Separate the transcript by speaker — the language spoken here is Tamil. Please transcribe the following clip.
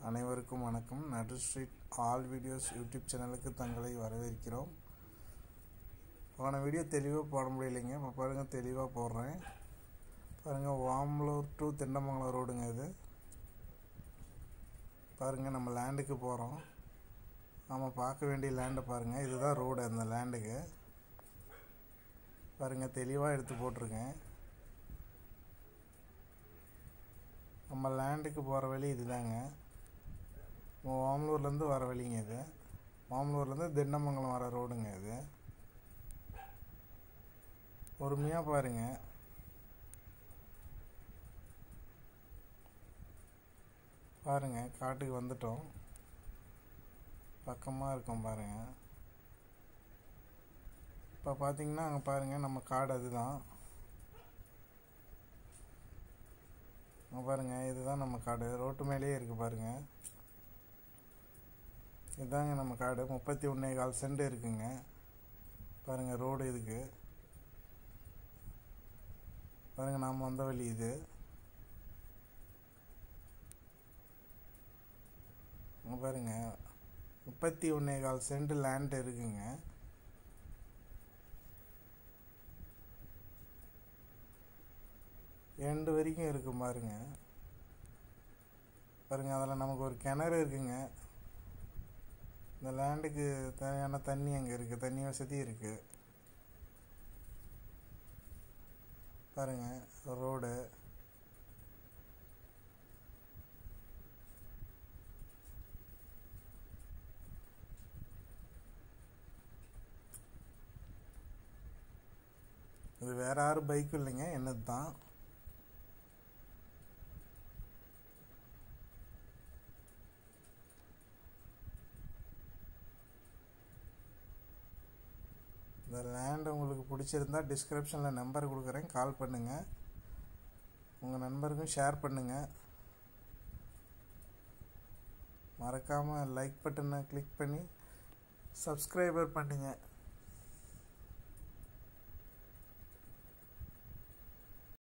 Speaker 1: அனைவருக்கும் வணக்கம் நடு ஸ்ட்ரீட் ஆல் வீடியோஸ் யூடியூப் சேனலுக்கு தங்களை வரவேற்கிறோம் போன வீடியோ தெளிவாக போட முடியலைங்க இப்போ பாருங்கள் தெளிவாக போடுறேன் பாருங்கள் வாம்பலூர் டு திண்டமங்கலம் ரோடுங்க இது பாருங்கள் நம்ம லேண்டுக்கு போகிறோம் நம்ம பார்க்க வேண்டிய லேண்டை பாருங்கள் இதுதான் ரோடு அந்த லேண்டுக்கு பாருங்கள் தெளிவாக எடுத்து போட்டிருக்கேன் நம்ம லேண்டுக்கு போகிற வழி இதுதாங்க ஓமலூர்லேருந்து வர வழிங்க இது ஓமலூர்லேருந்து திண்டமங்கலம் வர ரோடுங்க இது பொறுமையாக பாருங்க பாருங்க காட்டுக்கு வந்துட்டோம் பக்கமாக இருக்கோம் பாருங்க இப்போ பார்த்தீங்கன்னா அங்கே பாருங்கள் நம்ம காடு அதுதான் அங்கே பாருங்கள் இதுதான் நம்ம காடு ரோட்டு மேலேயே இருக்குது பாருங்கள் இதுதாங்க நம்ம காடு முப்பத்தி ஒன்றே கால் சென்ட் இருக்குங்க பாருங்கள் ரோடு இதுக்கு பாருங்கள் நாம் வந்த வழி இது அங்கே பாருங்கள் முப்பத்தி ஒன்றே கால் சென்ட் லேண்ட் இருக்குங்க எண்டு வரைக்கும் இருக்கும் பாருங்க பாருங்க அதில் நமக்கு ஒரு கிணறு இருக்குங்க இந்த லேண்டுக்கு தேவையான தண்ணி அங்கே இருக்குது தண்ணி வசதி இருக்குது பாருங்க ரோடு இது வேற யாரும் பைக்கும் இல்லைங்க என்னது தான் இந்த லேண்ட் உங்களுக்கு பிடிச்சிருந்தா டிஸ்கிரிப்ஷனில் நம்பர் கொடுக்குறேன் கால் பண்ணுங்கள் உங்கள் நண்பருக்கும் ஷேர் பண்ணுங்கள் மறக்காமல் லைக் பட்டனை கிளிக் பண்ணி சப்ஸ்கிரைபர் பண்ணுங்கள்